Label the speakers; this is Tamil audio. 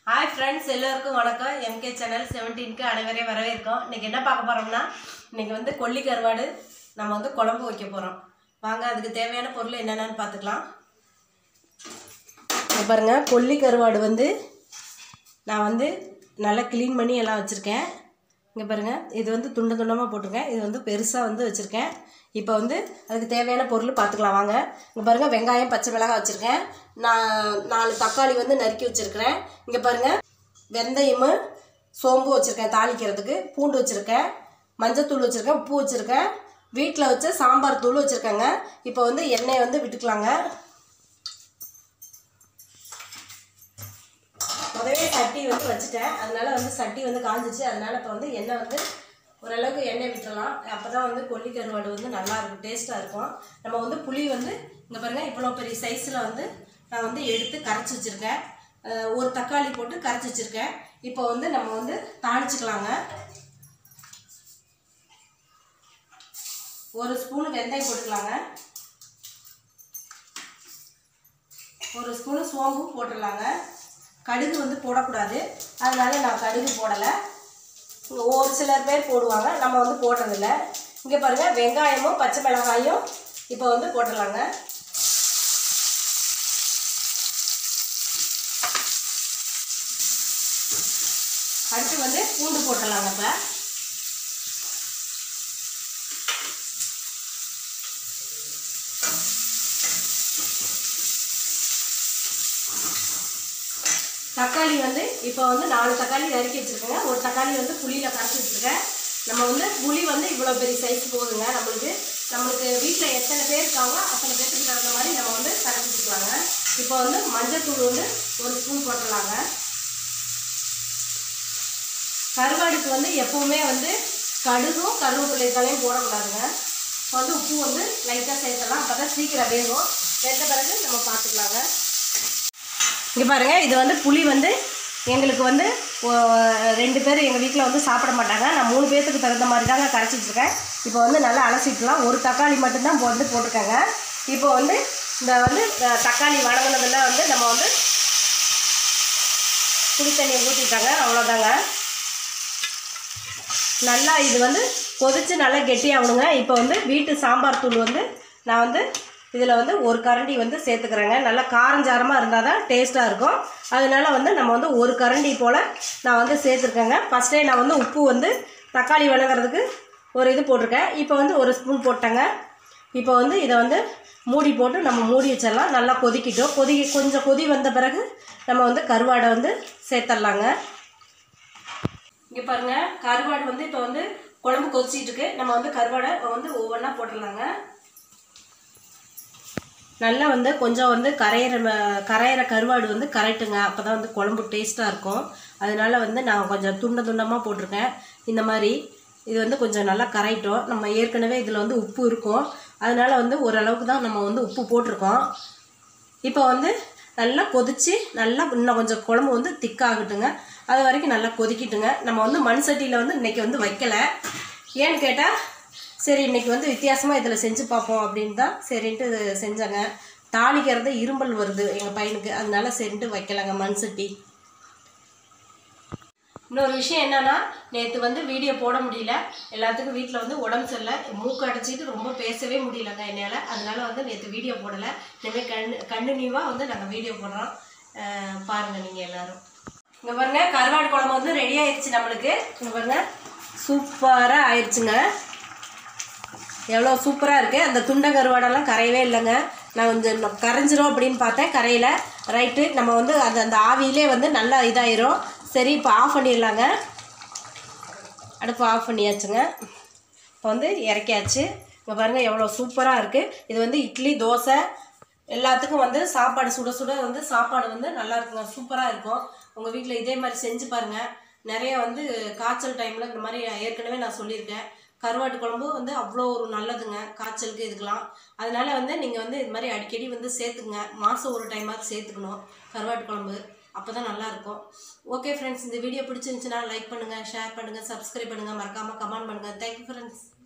Speaker 1: ஹாய் ஃப்ரெண்ட்ஸ் எல்லோருக்கும் வணக்கம் எம்கே சேனல் செவன்டீனுக்கு அனைவரையும் வரவேற்கோம் இன்னைக்கு என்ன பார்க்க போகிறோம்னா இன்னைக்கு வந்து கொல்லி கருவாடு நம்ம வந்து குழம்பு வைக்க போகிறோம் வாங்க அதுக்கு தேவையான பொருள் என்னென்னு பார்த்துக்கலாம் இங்க பாருங்க கொல்லி கருவாடு வந்து நான் வந்து நல்லா க்ளீன் பண்ணி எல்லாம் வச்சுருக்கேன் இங்கே பாருங்கள் இது வந்து துண்டு துண்டமாக போட்டிருக்கேன் இது வந்து பெருசாக வந்து வச்சுருக்கேன் இப்போ வந்து அதுக்கு தேவையான பொருள் பார்த்துக்கலாம் வாங்க இங்கே பாருங்கள் வெங்காயம் பச்சை மிளகாய் வச்சுருக்கேன் நான் நாலு தக்காளி வந்து நறுக்கி வச்சுருக்கிறேன் இங்கே பாருங்கள் வெந்தயமும் சோம்பு வச்சுருக்கேன் தாளிக்கிறதுக்கு பூண்டு வச்சுருக்கேன் மஞ்சத்தூள் வச்சுருக்கேன் உப்பு வச்சுருக்கேன் வீட்டில் வச்ச சாம்பார் தூள் வச்சுருக்கேங்க இப்போ வந்து எண்ணெயை வந்து விட்டுக்கலாங்க முதவே சட்டி வந்து வச்சுட்டேன் அதனால வந்து சட்டி வந்து காஞ்சிச்சு அதனால இப்போ வந்து எண்ணெய் வந்து ஓரளவுக்கு எண்ணெய் விட்டுறலாம் அப்போ தான் வந்து கொல்லி கருவாடு வந்து நல்லா இருக்கும் டேஸ்ட்டாக இருக்கும் நம்ம வந்து புளி வந்து இங்கே பாருங்கள் இவ்வளோ பெரிய சைஸில் வந்து நான் வந்து எடுத்து கரைச்சி வச்சுருக்கேன் அஹ் ஒரு தக்காளி போட்டு கரைச்சி வச்சுருக்கேன் இப்போ வந்து நம்ம வந்து தாளிச்சுக்கலாங்க ஒரு ஸ்பூனு வெந்தயம் போட்டுக்கலாங்க ஒரு ஸ்பூனு சோம்பு போட்டுடலாங்க கடுகு வந்து போடக்கூடாது அதனால நான் கடுகு போடலை ஒரு சிலர் பேர் போடுவாங்க நம்ம வந்து போடுறதில்ல இங்கே பாருங்கள் வெங்காயமும் பச்சை மிளகாயும் இப்போ வந்து போட்டுடலாங்க அடுத்து வந்து பூண்டு போட்டுடலாங்க இப்போ தக்காளி வந்து இப்போ வந்து நாலு தக்காளி நறுக்கி வச்சுருக்கேங்க ஒரு தக்காளி வந்து புளியில் கரைச்சி வச்சுருக்கேன் நம்ம வந்து புளி வந்து இவ்வளோ பெரிய சைஸ் போதுங்க நம்மளுக்கு நம்மளுக்கு வீட்டில் எத்தனை பேர் இருக்காங்களோ அத்தனை பேருக்கு தகுந்த மாதிரி நம்ம வந்து கரைச்சி வச்சுக்கலாங்க இப்போ வந்து மஞ்சத்தூள் வந்து ஒரு ஸ்பூன் போட்டுடலாங்க கருவாடுக்கு வந்து எப்போவுமே வந்து கடுகும் கருவேப்பிலை தலையும் போடக்கூடாதுங்க இப்போ வந்து உப்பு வந்து லைட்டாக சேர்த்துடலாம் அப்போ தான் சீக்கிரம் வேகும் வெந்த பிறகு நம்ம பார்த்துக்கலாங்க இங்கே பாருங்கள் இது வந்து புளி வந்து எங்களுக்கு வந்து ஓ- ரெண்டு பேர் எங்கள் வீட்டில் வந்து சாப்பிட மாட்டாங்க நான் மூணு பேர்த்துக்கு தகுந்த மாதிரி தாங்க கரைச்சி வச்சுருக்கேன் இப்போ வந்து நல்லா அலசிக்கலாம் ஒரு தக்காளி மட்டும்தான் இப்போ வந்து போட்டிருக்கேங்க இப்போ வந்து இந்த வந்து அஹ், தக்காளி வதங்கினதெல்லாம் வந்து நம்ம வந்து புளி தண்ணியை ஊற்றிட்டாங்க அவ்வளோதாங்க நல்லா இது வந்து கொதித்து நல்லா கெட்டியாகணுங்க இப்போ வந்து வீட்டு சாம்பார் தூள் வந்து நான் வந்து இதில் வந்து ஒரு கரண்டி வந்து சேர்த்துக்கிறேங்க நல்லா காரஞ்சாரமாக இருந்தால் தான் டேஸ்ட்டாக இருக்கும் அதனால வந்து நம்ம வந்து ஒரு கரண்டி போல் நான் வந்து சேர்த்துருக்கேங்க ஃபஸ்ட்டே நான் வந்து உப்பு வந்து தக்காளி வணங்குறதுக்கு ஒரு இது போட்டிருக்கேன் இப்போ வந்து ஒரு ஸ்பூன் போட்டேங்க இப்போ வந்து இதை வந்து மூடி போட்டு நம்ம மூடி வச்சிடலாம் நல்லா கொதிக்கிட்டோம் கொதி கொஞ்சம் கொதி வந்த பிறகு நம்ம வந்து கருவாடை வந்து சேர்த்துடலாங்க இங்கே பாருங்க கருவாடு வந்து இப்போ வந்து குழம்பு கொதிச்சிட்டு இருக்கு நம்ம வந்து கருவாடை வந்து ஒவ்வொன்றா போட்டுடலாங்க நல்லா வந்து கொஞ்சம் வந்து கரையிற ம- கரையிற கருவாடு வந்து கரைட்டுங்க அப்போ தான் வந்து குழம்பு டேஸ்ட்டாக இருக்கும் அதனால வந்து நான் கொஞ்சம் துண்ட துண்டமாக போட்டிருக்கேன் இந்த மாதிரி இது வந்து கொஞ்சம் நல்லா கரையிட்டோம் நம்ம ஏற்கனவே இதில் வந்து உப்பு இருக்கும் அதனால வந்து ஓரளவுக்கு தான் நம்ம வந்து உப்பு போட்டிருக்கோம் இப்போ வந்து நல்லா கொதிச்சு நல்லா இன்னும் கொஞ்சம் குழம்பு வந்து திக்காகட்டுங்க அது வரைக்கும் நல்லா கொதிக்கிட்டுங்க நம்ம வந்து மண் சட்டியில் வந்து இன்னைக்கு வந்து வைக்கல ஏன்னு கேட்டால் சரி இன்னைக்கு வந்து வித்தியாசமாக இதில் செஞ்சு பார்ப்போம் அப்படின்னு தான் சரின்ட்டு இது செஞ்சேங்க தாளிக்கிறது இரும்பல் வருது எங்கள் பையனுக்கு அதனால சரின்ட்டு வைக்கலங்க மண் சட்டி இன்னொரு விஷயம் என்னன்னா நேற்று வந்து வீடியோ போட முடியல எல்லாத்துக்கும் வீட்டில் வந்து உடம்பு சரியில்லை மூக்கு அடைச்சிட்டு ரொம்ப பேசவே முடியலங்க என்னால் அதனால வந்து நேற்று வீடியோ போடலை இனிமேல் கண் கண்டினியூவாக வந்து நாங்கள் வீடியோ போடுறோம் அஹ் பாருங்க நீங்கள் எல்லாரும் இங்கே பாருங்க கருவாடு குழம்பு வந்து ரெடி ஆயிடுச்சு நம்மளுக்கு இங்கே பாருங்க சூப்பராக ஆயிடுச்சுங்க எவ்வளோ சூப்பராக இருக்குது அந்த துண்டை கருவாடெல்லாம் கரையவே இல்லைங்க நான் கொஞ்சம் இன்னும் கரைஞ்சிரும் அப்படின்னு பார்த்தேன் கரையில ரைட்டு நம்ம வந்து அது அந்த ஆவியிலே வந்து நல்லா இதாயிரும் சரி இப்போ ஆஃப் பண்ணிடலாங்க அடுப்பு ஆஃப் பண்ணியாச்சுங்க இப்போ வந்து இறக்கியாச்சு இப்போ பாருங்கள் எவ்வளோ சூப்பராக இருக்குது இது வந்து இட்லி தோசை எல்லாத்துக்கும் வந்து சாப்பாடு சுட சுட வந்து சாப்பாடு வந்து நல்லா இருக்குங்க சூப்பராக இருக்கும் உங்கள் வீட்டில் இதே மாதிரி செஞ்சு பாருங்கள் நிறைய வந்து காய்ச்சல் டைமில் இந்த மாதிரி ஏற்கனவே நான் சொல்லியிருக்கேன் கருவாட்டு குழம்பு வந்து அவ்வளோ ஒரு நல்லதுங்க காய்ச்சலுக்கு இதுக்கெலாம் அதனால வந்து நீங்கள் வந்து இது மாதிரி அடிக்கடி வந்து சேர்த்துக்குங்க மாதம் ஒரு டைமாவது சேர்த்துக்கணும் கருவாட்டு குழம்பு அப்போ தான் நல்லாயிருக்கும் ஓகே ஃப்ரெண்ட்ஸ் இந்த வீடியோ பிடிச்சிருந்துச்சுன்னா லைக் பண்ணுங்கள் ஷேர் பண்ணுங்கள் சப்ஸ்கிரைப் பண்ணுங்கள் மறக்காமல் கமெண்ட் பண்ணுங்கள் தேங்க்யூ ஃப்ரெண்ட்ஸ்